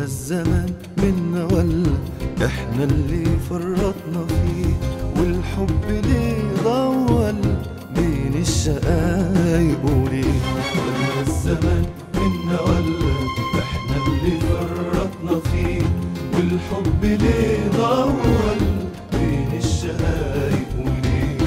الزمان منا ولا احنا اللي فرطنا فيه والحب ليه ضول بين الشقايق وليه ولا الزمان منا ولا احنا اللي فرطنا فيه والحب ليه ضول بين الشقايق وليه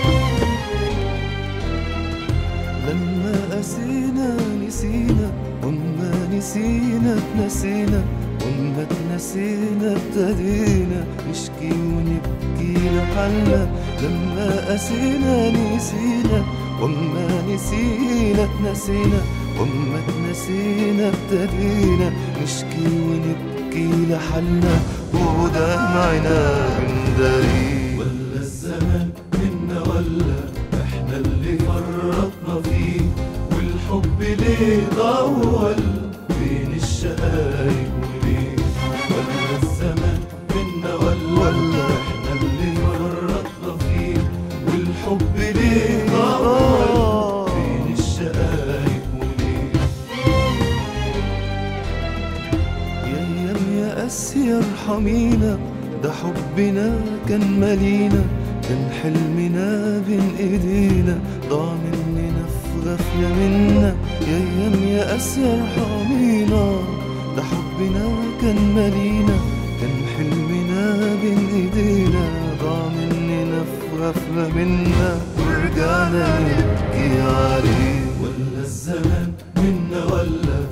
لما قسينا نسينا وما نسينا اتنسينا وما اتنسينا ابتدينا نشكي ونبكي لحالنا لما قسينا نسينا وما نسينا اتنسينا وما اتنسينا ابتدينا نشكي ونبكي لحالنا ودمعنا بندري ولا الزمان منا ولا احنا اللي فرطنا فيه والحب ليه ضول بين الشقايق وليه ولا الزمان منا ولا ولا احنا اللي فرطنا فيه والحب ليه ضول بين الشقايق وليه يا ايام يا اسيا ارحمينا ده حبنا كان مالينا كان حلمنا بين ايدينا ضاع مننا في غفلة منا يا ايام يا اسيا ارحمينا ده حبنا كان مالينا كان حلمنا بين ايدينا ضاع مننا في غفلة منا ورجعنا نبكي عليه ولا الزمان منا ولا